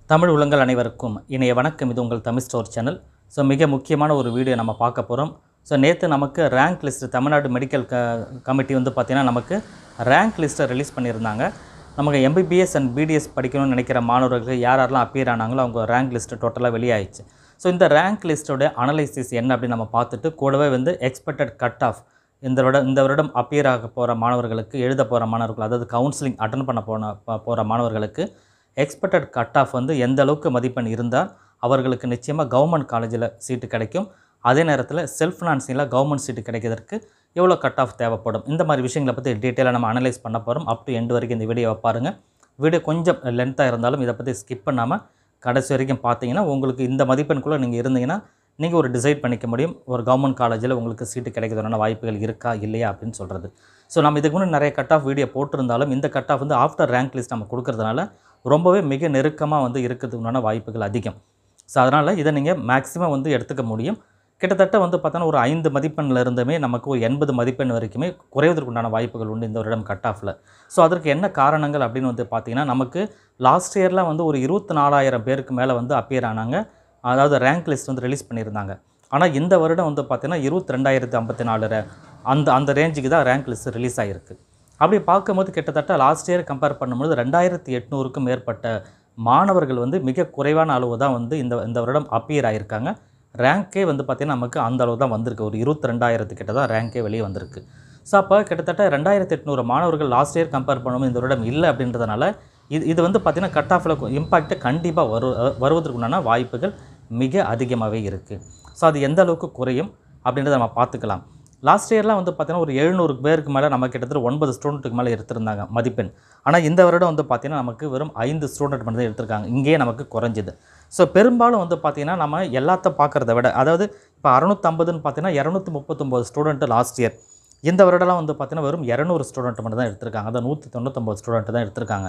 தமிழ் உள்ளங்கள் அனைவருக்கும் இணைய வணக்கம் இது உங்கள் தமிழ் ஸ்டோர் சேனல் ஸோ மிக முக்கியமான ஒரு வீடியோ நம்ம பார்க்க போகிறோம் ஸோ நேற்று நமக்கு ரேங்க் லிஸ்ட் தமிழ்நாடு மெடிக்கல் க கமிட்டி வந்து பார்த்திங்கன்னா நமக்கு ரேங்க் லிஸ்ட்டை ரிலீஸ் பண்ணியிருந்தாங்க நமக்கு எம்பிபிஎஸ் அண்ட் பிடிஎஸ் படிக்கணும்னு நினைக்கிற மாணவர்களுக்கு யார் யாரெல்லாம் அப்பியர் ஆனாங்களோ அவங்க ரேங்க் லிஸ்ட்டு டோட்டலாக வெளியாயிடுச்சு ஸோ இந்த ரேங்க் லிஸ்ட்டோட அனலைசிஸ் என்ன அப்படின்னு நம்ம பார்த்துட்டு கூடவே வந்து எக்ஸ்பெக்டட் கட் ஆஃப் இந்த வருடம் இந்த வருடம் அப்பியர் ஆக போகிற மாணவர்களுக்கு எழுத போகிற மாணவர்கள் அதாவது கவுன்சிலிங் அட்டன் பண்ண போன போகிற மாணவர்களுக்கு எக்ஸ்பெக்டட் கட் ஆஃப் வந்து எந்த அளவுக்கு மதிப்பெண் இருந்தால் அவர்களுக்கு நிச்சயமாக கவர்மெண்ட் காலேஜில் சீட்டு கிடைக்கும் அதே நேரத்தில் செல்ஃப் ஃபினான்சிங்கில் கவர்மெண்ட் சீட்டு கிடைக்கிறதுக்கு எவ்வளோ கட் ஆஃப் தேவைப்படும் இந்த மாதிரி விஷயங்களை பற்றி டீட்டெயிலாக நம்ம அனலைஸ் பண்ண போகிறோம் அப் டு எண்டு வரைக்கும் இந்த வீடியோவை பாருங்கள் வீடியோ கொஞ்சம் லென்த்தாக இருந்தாலும் இதை பற்றி ஸ்கிப் பண்ணாமல் கடைசி வரைக்கும் பார்த்தீங்கன்னா உங்களுக்கு இந்த மதிப்பெண்குள்ளே நீங்கள் இருந்தீங்கன்னா நீங்கள் ஒரு டிசைட் பண்ணிக்க முடியும் ஒரு கவர்மெண்ட் காலேஜில் உங்களுக்கு சீட்டு கிடைக்கிறதுனால வாய்ப்புகள் இருக்கா இல்லையா அப்படின்னு சொல்கிறது ஸோ நம்ம இதுக்கு முன்னாடி நிறைய கட் ஆஃப் வீடியோ போட்டிருந்தாலும் இந்த கட் ஆஃப் வந்து ஆஃப்டர் ரேங்க் லிஸ்ட் நம்ம கொடுக்கறதுனால ரொம்பவே மிக நெருக்கமாக வந்து இருக்கிறதுக்குண்டான வாய்ப்புகள் அதிகம் ஸோ அதனால் இதை நீங்கள் மேக்ஸிமம் வந்து எடுத்துக்க முடியும் கிட்டத்தட்ட வந்து பார்த்தோன்னா ஒரு ஐந்து மதிப்பெண்ணில் இருந்துமே நமக்கு ஒரு எண்பது மதிப்பெண் வரைக்குமே குறைவதற்குண்டான வாய்ப்புகள் உண்டு இந்த வருடம் கட் ஆஃபில் ஸோ அதற்கு என்ன காரணங்கள் அப்படின்னு வந்து பார்த்தீங்கன்னா நமக்கு லாஸ்ட் இயரில் வந்து ஒரு இருபத்தி நாலாயிரம் பேருக்கு மேலே வந்து அப்பியர் ஆனாங்க அதாவது ரேங்க் லிஸ்ட் வந்து ரிலீஸ் பண்ணியிருந்தாங்க ஆனால் இந்த வருடம் வந்து பார்த்தீங்கன்னா இருபத்தி ரெண்டாயிரத்து ஐம்பத்தி நாலு அந்த அந்த ரேஞ்சுக்கு தான் ரேங்க் லிஸ்ட் ரிலீஸ் ஆகிருக்கு அப்படி பார்க்கும்போது கிட்டத்தட்ட லாஸ்ட் இயர் கம்பேர் பண்ணும்போது ரெண்டாயிரத்தி எட்நூறுக்கும் மேற்பட்ட மாணவர்கள் வந்து மிக குறைவான அளவு தான் வந்து இந்த இந்த வருடம் அப்பியர் ஆகியிருக்காங்க ரேங்க்கே வந்து பார்த்திங்கன்னா நமக்கு அந்த அளவு தான் வந்திருக்கு ஒரு இருபத்தி ரெண்டாயிரத்து கிட்ட தான் ரேங்க்கே வெளியே வந்திருக்கு ஸோ அப்போ கிட்டத்தட்ட ரெண்டாயிரத்தி எட்நூறு மாணவர்கள் லாஸ்ட் இயர் கம்பேர் பண்ணும்போது இந்த வருடம் இல்லை அப்படின்றதுனால இது இது வந்து பார்த்திங்கன்னா கட் ஆஃபில் இம்பாக்ட்டு கண்டிப்பாக வரு வருவதற்குண்டான வாய்ப்புகள் மிக அதிகமாகவே இருக்குது ஸோ அது எந்த அளவுக்கு குறையும் அப்படின்றத நம்ம பார்த்துக்கலாம் லாஸ்ட் இயர்லாம் வந்து பார்த்தீங்கன்னா ஒரு எழுநூறு பேருக்கு மேலே நம்ம கிட்டத்தட்ட ஒன்பது ஸ்டூடெண்ட்டுக்கு மேலே எடுத்திருந்தாங்க மதிப்பெண் ஆனால் இந்த வருடம் வந்து பார்த்திங்கன்னா நமக்கு வெறும் ஐந்து ஸ்டூடெண்ட் மட்டும் தான் எடுத்திருக்காங்க இங்கேயே நமக்கு குறைஞ்சிது ஸோ பெரும்பாலும் வந்து பார்த்திங்கன்னா நம்ம எல்லாத்த பார்க்குறத விட அதாவது இப்போ அறநூற்றம்பதுன்னு பார்த்தீங்கன்னா இரநூத்தி முப்பத்தொம்போது ஸ்டூடெண்ட்டு லாஸ்ட் இயர் இந்த வருடம்லாம் வந்து பார்த்திங்கன்னா வெறும் இரநூறு ஸ்டூடெண்ட் மட்டும் தான் எடுத்திருக்காங்க அதான் நூற்றி தொண்ணூத்தொம்பது ஸ்டூடெண்ட் தான் எடுத்திருக்காங்க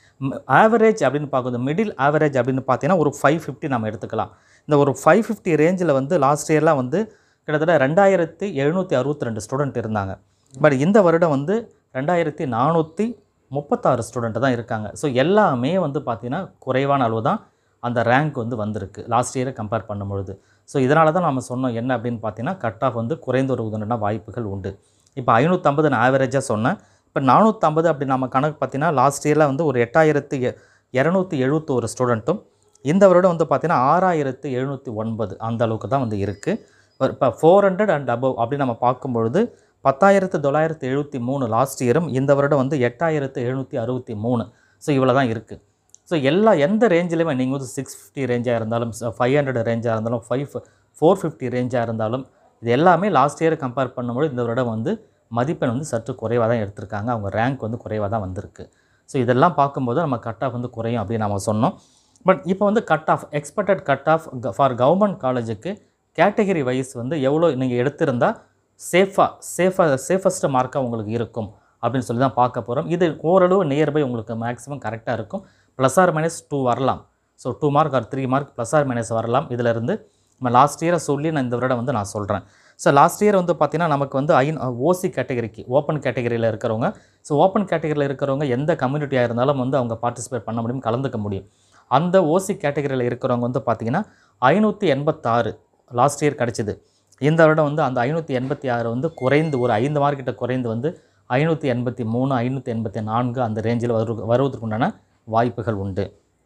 ஆவரேஜ் அப்படின்னு பார்க்குறது மிடில் ஆவரேஜ் அப்படின்னு பார்த்தீங்கன்னா ஒரு ஃபைவ் ஃபிஃப்டி நம்ம எடுத்துக்கலாம் இந்த ஒரு ஃபைவ் ஃபிஃப்டி ரேஞ்சில் வந்து லாஸ்ட் இயர்லாம் வந்து கிட்டத்தட்ட ரெண்டாயிரத்தி எழுநூற்றி அறுபத்தி ரெண்டு ஸ்டூடெண்ட் இருந்தாங்க பட் இந்த வருடம் வந்து ரெண்டாயிரத்தி நானூற்றி முப்பத்தாறு ஸ்டூடெண்ட் தான் இருக்காங்க ஸோ எல்லாமே வந்து பார்த்திங்கன்னா குறைவான அளவு தான் அந்த ரேங்க் வந்து வந்திருக்கு லாஸ்ட் இயரை கம்பேர் பண்ணும்பொழுது ஸோ இதனால தான் நம்ம சொன்னோம் என்ன அப்படின்னு பார்த்தீங்கன்னா கட் ஆஃப் வந்து குறைந்து வருவதுன்னா வாய்ப்புகள் உண்டு இப்போ ஐநூற்றம்பது நான் ஆவரேஜாக சொன்னேன் இப்போ நானூற்றம்பது அப்படி நம்ம கணக்கு பார்த்தீங்கன்னா லாஸ்ட் இயரில் வந்து ஒரு எட்டாயிரத்து இரநூத்தி எழுபத்தோரு ஸ்டூடெண்ட்டும் இந்த வருடம் வந்து பார்த்திங்கன்னா ஆறாயிரத்து எழுநூற்றி ஒன்பது அந்த அளவுக்கு தான் வந்து இருக்குது இப்போ ஃபோர் ஹண்ட்ரட் அண்ட் அபவ் அப்படி நம்ம பார்க்கும்பொழுது பத்தாயிரத்து தொள்ளாயிரத்து எழுபத்தி மூணு லாஸ்ட் இயரும் இந்த வருடம் வந்து எட்டாயிரத்து எழுநூற்றி அறுபத்தி மூணு ஸோ இவ்வளோ தான் இருக்குது ஸோ எல்லா எந்த ரேஞ்சிலையுமே நீங்கள் வந்து சிக்ஸ் ஃபிஃப்டி ரேஞ்சாக இருந்தாலும் ஃபைவ் ஹண்ட்ரட் ரேஞ்சாக இருந்தாலும் ஃபைவ் ஃபோர் ஃபிஃப்டி ரேஞ்சாக இருந்தாலும் இது எல்லாமே லாஸ்ட் இயர் கம்பேர் பண்ணும்போது இந்த வருடம் வந்து மதிப்பெண் வந்து சற்று குறைவாக தான் எடுத்திருக்காங்க அவங்க ரேங்க் வந்து குறைவாக தான் வந்திருக்கு ஸோ இதெல்லாம் பார்க்கும்போது நம்ம கட் ஆஃப் வந்து குறையும் அப்படின்னு நம்ம சொன்னோம் பட் இப்போ வந்து cut off expected cut off for government காலேஜுக்கு கேட்டகரி வைஸ் வந்து எவ்வளோ நீங்கள் எடுத்திருந்தால் சேஃபாக சேஃபாக சேஃபஸ்ட்டு மார்க்காக உங்களுக்கு இருக்கும் அப்படின்னு சொல்லி தான் பார்க்க போகிறோம் இது ஓரளவு நியர்பை உங்களுக்கு மேக்ஸிமம் கரெக்டாக இருக்கும் ப்ளஸ் ஆர் மைனஸ் டூ வரலாம் so two mark or three mark plus or minus வரலாம் இதிலிருந்து நம்ம லாஸ்ட் இயரை சொல்லி நான் இந்த வருடம் வந்து நான் சொல்கிறேன் ஸோ லாஸ்ட் இயர் வந்து பார்த்திங்கன்னா நமக்கு வந்து ஐ ஓசி கேட்டகரிக்கு ஓப்பன் கேட்டகரியில் இருக்கிறவங்க ஸோ ஓப்பன் கேட்டகரியில் இருக்கிறவங்க எந்த கம்யூனிட்டியாக இருந்தாலும் வந்து அவங்க பார்ட்டிசிபேட் பண்ண முடியும் கலந்துக்க முடியும் அந்த ஓசி கேட்டகரியில் இருக்கிறவங்க வந்து பார்த்திங்கன்னா ஐநூற்றி எண்பத்தாறு லாஸ்ட் இயர் கிடச்சிது இந்த வருடம் வந்து அந்த ஐநூற்றி எண்பத்தி ஆறு வந்து குறைந்து ஒரு ஐந்து மார்க்கிட்ட குறைந்து வந்து ஐநூற்றி எண்பத்தி மூணு ஐநூற்றி எண்பத்தி நான்கு அந்த ரேஞ்சில் வரு வருவதற்குண்டான வாய்ப்புகள் உண்டு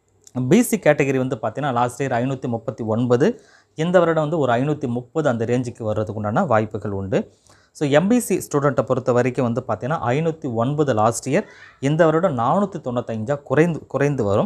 பிசி கேட்டகரி வந்து பார்த்திங்கன்னா லாஸ்ட் இயர் ஐநூற்றி முப்பத்தி ஒன்பது இந்த வருடம் வந்து ஒரு ஐநூற்றி முப்பது அந்த ரேஞ்சுக்கு வர்றதுக்கு உண்டான வாய்ப்புகள் உண்டு ஸோ எம்பிசி ஸ்டூடெண்ட்டை பொறுத்த வரைக்கும் வந்து பார்த்திங்கன்னா ஐநூற்றி ஒன்பது லாஸ்ட் இயர் இந்த வருடம் நானூற்றி தொண்ணூத்தஞ்சாக குறைந்து குறைந்து வரும்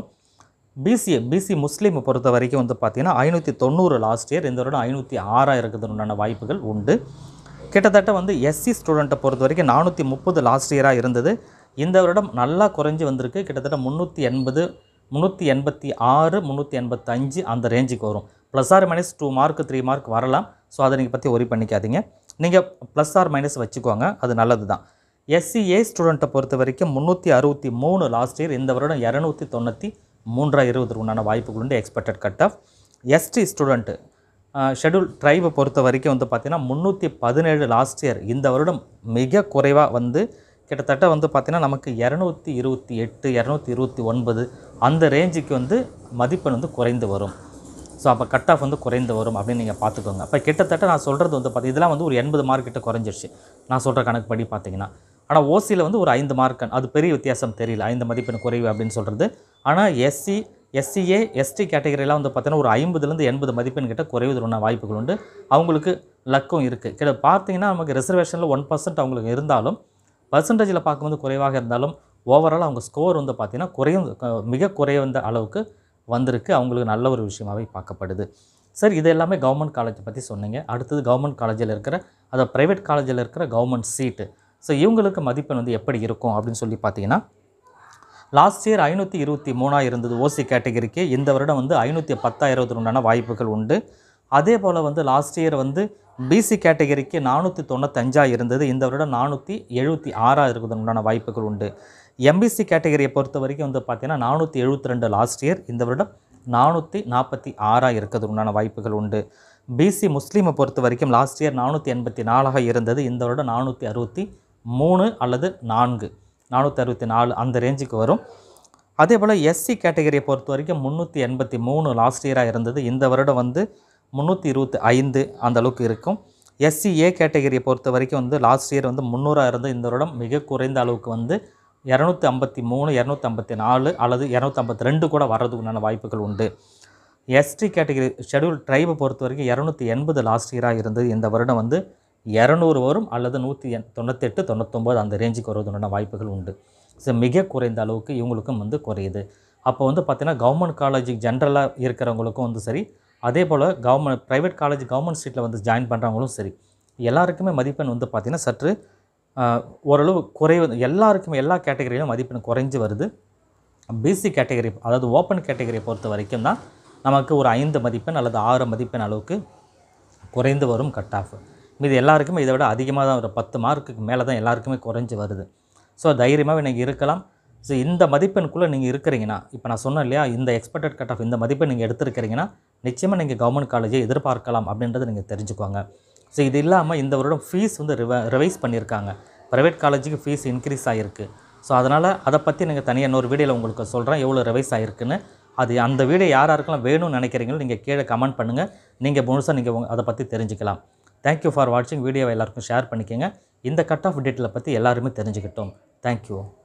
பிசிஏ பிசி முஸ்லீமை பொறுத்த வரைக்கும் வந்து பார்த்திங்கன்னா ஐநூற்றி தொண்ணூறு லாஸ்ட் இயர் இந்த வருடம் ஐநூற்றி ஆறாக இருக்கிறதுக்கு வாய்ப்புகள் உண்டு கிட்டத்தட்ட வந்து எஸ்சி ஸ்டூடெண்ட்டை பொறுத்த வரைக்கும் நானூற்றி முப்பது லாஸ்ட் இயராக இருந்தது இந்த வருடம் நல்லா குறைஞ்சி வந்திருக்கு கிட்டத்தட்ட முந்நூற்றி எண்பது முந்நூற்றி எண்பத்தி ஆறு முந்நூற்றி எண்பத்தஞ்சு அந்த ரேஞ்சுக்கு வரும் plus or minus two mark three mark வரலாம் ஸோ அதை நீங்கள் பற்றி ஒரி பண்ணிக்காதீங்க நீங்கள் ப்ளஸ் ஆர் மைனஸ் வச்சுக்கோங்க அது நல்லது தான் எஸ்சிஏ ஸ்டூடெண்ட்டை பொறுத்த வரைக்கும் முந்நூற்றி அறுபத்தி மூணு லாஸ்ட் இயர் இந்த வருடம் இரநூத்தி தொண்ணூற்றி மூன்றாக இருபதுக்கு உண்டான வாய்ப்புகள் உண்டு expected cut off ST student schedule ட்ரைபை பொறுத்த வரைக்கும் வந்து பார்த்திங்கன்னா முந்நூற்றி பதினேழு லாஸ்ட் இயர் இந்த வருடம் மிக குறைவாக வந்து கிட்டத்தட்ட வந்து பார்த்திங்கன்னா நமக்கு இரநூத்தி இருபத்தி எட்டு இரநூத்தி இருபத்தி ஒன்பது அந்த ரேஞ்சுக்கு வந்து மதிப்பெண் வந்து குறைந்து வரும் ஸோ அப்போ கட் ஆஃப் வந்து குறைந்து வரும் அப்படின்னு நீங்கள் பார்த்துக்கோங்க அப்போ கிட்டத்தட்ட நான் சொல்கிறது வந்து பார்த்தி இதெல்லாம் வந்து ஒரு எண்பது மார்க் கிட்ட குறைஞ்சிருச்சு நான் சொல்கிற கணக்கு படி பார்த்தீங்கன்னா ஆனால் ஓசியில் வந்து ஒரு ஐந்து மார்க் அது பெரிய வித்தியாசம் தெரியல ஐந்து மதிப்பெண் குறைவு அப்படின்னு சொல்கிறது ஆனால் எஸ்சி எஸ்சிஏ எஸ்டி கேட்டகரியெல்லாம் வந்து பார்த்தீங்கன்னா ஒரு ஐம்பதுலேருந்து எண்பது மதிப்பெண் கிட்ட குறைவதற்கான வாய்ப்புகள் உண்டு அவங்களுக்கு லக்கும் இருக்குது கிட்ட பார்த்தீங்கன்னா நமக்கு ரிசர்வேஷனில் ஒன் பர்சன்ட் அவங்களுக்கு இருந்தாலும் பர்சன்டேஜில் பார்க்கும்போது குறைவாக இருந்தாலும் ஓவரால் அவங்க ஸ்கோர் வந்து பார்த்திங்கன்னா குறையும் க- மிக குறைந்த அளவுக்கு வந்திருக்கு அவங்களுக்கு நல்ல ஒரு விஷயமாகவே பார்க்கப்படுது சார் இது எல்லாமே கவர்மெண்ட் காலேஜை பற்றி சொன்னீங்க அடுத்தது கவர்மெண்ட் காலேஜில் இருக்கிற அதை ப்ரைவேட் காலேஜில் இருக்கிற கவர்மெண்ட் சீட்டு ஸோ இவங்களுக்கு மதிப்பெண் வந்து எப்படி இருக்கும் அப்படின்னு சொல்லி பார்த்தீங்கன்னா லாஸ்ட் இயர் ஐநூற்றி இருபத்தி மூணாக இருந்தது ஓசி கேட்டகரிக்கு இந்த வருடம் வந்து ஐநூற்றி பத்தாயிரத்து உண்டான வாய்ப்புகள் உண்டு அதே போல் வந்து லாஸ்ட் இயர் வந்து பிசி கேட்டகரிக்கு நானூற்றி தொண்ணூத்தஞ்சாக இருந்தது இந்த வருடம் நானூற்றி எழுபத்தி ஆறாக இருக்கிறது உண்டான வாய்ப்புகள் உண்டு எம்பிசி கேட்டகரியை பொறுத்த வரைக்கும் வந்து பார்த்தீங்கன்னா நானூற்றி எழுபத்தி ரெண்டு லாஸ்ட் இயர் இந்த வருடம் நானூற்றி நாற்பத்தி ஆறாக இருக்கிறது உண்டான வாய்ப்புகள் உண்டு பிசி முஸ்லீமை பொறுத்த வரைக்கும் லாஸ்ட் இயர் நானூற்றி எண்பத்தி நாலாக இருந்தது இந்த வருடம் நானூற்றி அறுபத்தி மூணு அல்லது நான்கு நானூற்றி அறுபத்தி நாலு அந்த ரேஞ்சுக்கு வரும் அதே போல் எஸ்சி கேட்டகரியை பொறுத்த வரைக்கும் முந்நூற்றி எண்பத்தி மூணு லாஸ்ட் இயராக இருந்தது இந்த வருடம் வந்து முந்நூற்றி இருபத்தி ஐந்து அந்த அளவுக்கு இருக்கும் எஸ்சி ஏ கேட்டகரியை பொறுத்த வரைக்கும் வந்து லாஸ்ட் இயர் வந்து முந்நூறாக இருந்து இந்த வருடம் மிக குறைந்த அளவுக்கு வந்து இரநூத்தி ஐம்பத்தி மூணு இரநூத்தி ஐம்பத்தி நாலு அல்லது இரநூத்தி ஐம்பத்தி ரெண்டு கூட வர்றதுக்குண்டான வாய்ப்புகள் உண்டு எஸ்டி கேட்டகரி ஷெட்யூல் ட்ரைபை பொறுத்த வரைக்கும் இரநூத்தி எண்பது லாஸ்ட் இயராக இருந்தது இந்த வருடம் வந்து இரநூறு வரும் அல்லது நூற்றி எண் தொண்ணூத்தெட்டு தொண்ணூத்தொம்பது அந்த ரேஞ்சுக்கு வருவதற்கான வாய்ப்புகள் உண்டு ஸோ மிக குறைந்த அளவுக்கு இவங்களுக்கும் வந்து குறையுது அப்போ வந்து பார்த்தீங்கன்னா கவர்மெண்ட் காலேஜ் ஜென்ரலாக இருக்கிறவங்களுக்கும் வந்து சரி அதே போல் கவர்மெண்ட் ப்ரைவேட் காலேஜ் கவர்மெண்ட் சீட்டில் வந்து ஜாயின் பண்ணுறவங்களும் சரி எல்லாருக்குமே மதிப்பெண் வந்து பார்த்திங்கன்னா சற்று ஆஹ், ஓரளவு குறைவு எல்லாருக்குமே எல்லா கேட்டகரியிலும் மதிப்பெண் குறைஞ்சு வருது பிசி கேட்டகரி அதாவது ஓப்பன் கேட்டகரியை பொறுத்த வரைக்கும் தான் நமக்கு ஒரு ஐந்து மதிப்பெண் அல்லது ஆறு மதிப்பெண் அளவுக்கு குறைந்து வரும் கட் ஆஃப் மீது எல்லாருக்குமே இதை விட அதிகமாக தான் ஒரு பத்து மார்க்குக்கு மேலே தான் எல்லாருக்குமே குறைஞ்சு வருது ஸோ தைரியமாக நீங்கள் இருக்கலாம் ஸோ இந்த மதிப்பெண்குள்ளே நீங்கள் இருக்கிறீங்கன்னா இப்போ நான் சொன்னேன் இல்லையா இந்த எக்ஸ்பெக்டட் கட் ஆஃப் இந்த மதிப்பெண் நீங்கள் எடுத்திருக்கிறீங்கன்னா நிச்சயமாக நீங்கள் கவர்மெண்ட் காலேஜை எதிர்பார்க்கலாம் அப்படின்றத நீங்கள் தெரிஞ்சுக்கோங்க ஸோ இது இல்லாமல் இந்த வருடம் ஃபீஸ் வந்து ரிவ ரிவைஸ் பண்ணியிருக்காங்க ப்ரைவேட் காலேஜுக்கு ஃபீஸ் இன்க்ரீஸ் ஆகிருக்கு ஸோ அதனால் அதை பற்றி நீங்கள் தனியாக இன்னொரு வீடியோவில் உங்களுக்கு சொல்கிறேன் எவ்வளோ ரிவைஸ் ஆகிருக்குன்னு அது அந்த வீடியோ யார் யாருக்கெல்லாம் வேணும்னு நினைக்கிறீங்களோ நீங்கள் கீழே கமெண்ட் பண்ணுங்கள் நீங்கள் முழுசாக நீங்கள் அதை பற்றி தெரிஞ்சுக்கலாம் தேங்க்யூ ஃபார் வாட்சிங் வீடியோவை எல்லாருக்கும் ஷேர் பண்ணிக்கோங்க இந்த கட் ஆஃப் டேட்டில் பற்றி எல்லாருமே தெரிஞ்சுக்கிட்டோம் தேங்க்யூ